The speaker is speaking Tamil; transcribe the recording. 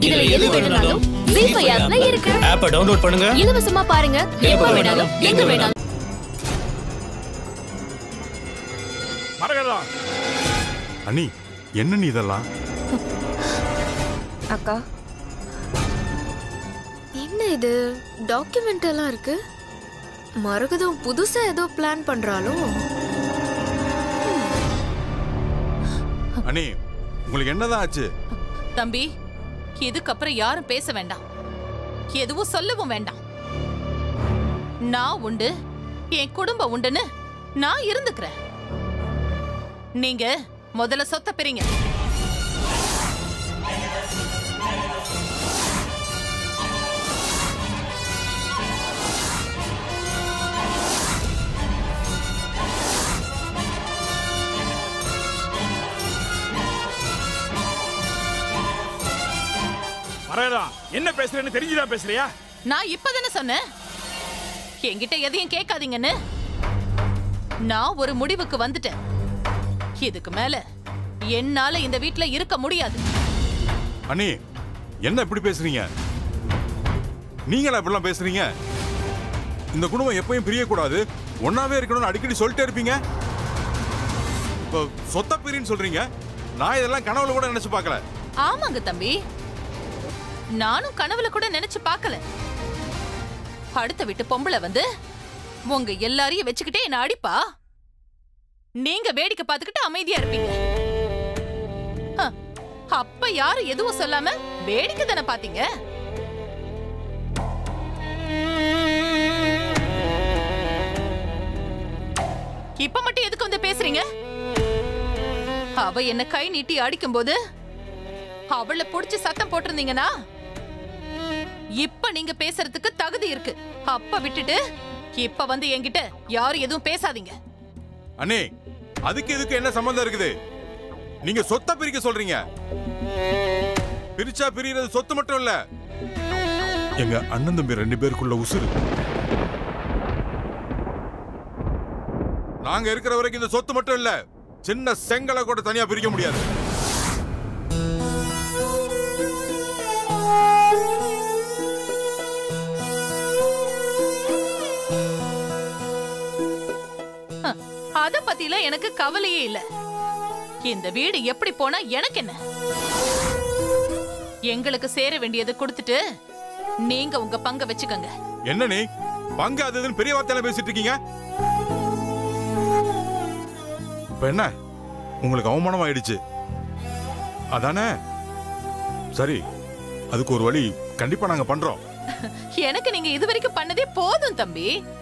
இதுல எது வேணும்னாலும் ஜீ ஃபைவ் ஆப்ல இருக்கு ஆப்பை டவுன்லோட் பண்ணுங்க இலவசமா பாருங்க எப்ப வேணாலும் எங்க வேணாலும் மரகதா அண்ணி என்ன நீ இதெல்லாம் அக்கா என்ன இது டாக்குமெண்ட் எல்லாம் இருக்கு மரகதம் புதுசா ஏதோ பிளான் பண்றாளோ அண்ணி உங்களுக்கு என்னதான் ஆச்சு தம்பி இதுக்கப்புறம் யாரும் பேச வேண்டாம் எதுவும் சொல்லவும் வேண்டாம் நான் உண்டு என் குடும்பம் உண்டுன்னு நான் இருந்துக்கிறேன் நீங்க முதல்ல சொத்த பிரிங்க மரகதா என்ன பேசுறேன்னு தெரிஞ்சுதான் பேசுறியா நான் இப்பதானே சொன்னேன் என்கிட்ட எதையும் கேட்காதீங்கன்னு நான் ஒரு முடிவுக்கு வந்துட்டேன் இதுக்கு மேல என்னால இந்த வீட்ல இருக்க முடியாது அண்ணி என்ன இப்படி பேசுறீங்க நீங்களா இப்படிலாம் பேசுறீங்க இந்த குடும்பம் எப்பயும் பிரியக்கூடாது ஒன்னாவே இருக்கணும்னு அடிக்கடி சொல்லிட்டே இருப்பீங்க இப்போ சொத்த பிரின்னு சொல்றீங்க நான் இதெல்லாம் கனவுல கூட நினைச்சு பார்க்கல ஆமாங்க தம்பி நானும் கனவுல கூட நினைச்சு பார்க்கல அடுத்த வீட்டு பொம்பளை வந்து உங்க எல்லாரையும் வச்சுக்கிட்டே என்ன அடிப்பா நீங்க வேடிக்கை பார்த்துக்கிட்டு அமைதியா இருப்பீங்க ஹ, அப்ப யாரும் எதுவும் சொல்லாம வேடிக்கை தானே பாத்தீங்க இப்ப மட்டும் எதுக்கு வந்து பேசுறீங்க அவ என்ன கை நீட்டி அடிக்கும்போது அவளை புடிச்சு சத்தம் போட்டிருந்தீங்கன்னா இப்ப நீங்க பேசுறதுக்கு தகுதி இருக்கு அப்ப விட்டுட்டு இப்ப வந்து என்கிட்ட யாரும் எதுவும் பேசாதீங்க அண்ணே அதுக்கு இதுக்கு என்ன சம்பந்தம் இருக்குது நீங்க சொத்த பிரிக்க சொல்றீங்க பிரிச்சா பிரியறது சொத்து மட்டும் இல்ல எங்க அண்ணன் தம்பி ரெண்டு பேருக்குள்ள உசுறு நாங்க இருக்கிற வரைக்கும் இந்த சொத்து மட்டும் இல்ல சின்ன செங்கலை கூட தனியா பிரிக்க முடியாது ஹ, அத பத்திலாம் எனக்கு கவலையே இல்ல இந்த வீடு எப்படி போனா எனக்கு என்ன எங்களுக்கு சேர வேண்டியதை கொடுத்துட்டு நீங்க உங்க பங்க வச்சுக்கோங்க என்ன நீ பங்கு அது இதுன்னு பெரிய வார்த்தையில பேசிட்டு இருக்கீங்க இப்ப என்ன உங்களுக்கு அவமானம் ஆயிடுச்சு அதானே சரி அதுக்கு ஒரு வழி கண்டிப்பா நாங்க பண்றோம் எனக்கு நீங்க இதுவரைக்கும் பண்ணதே போதும் தம்பி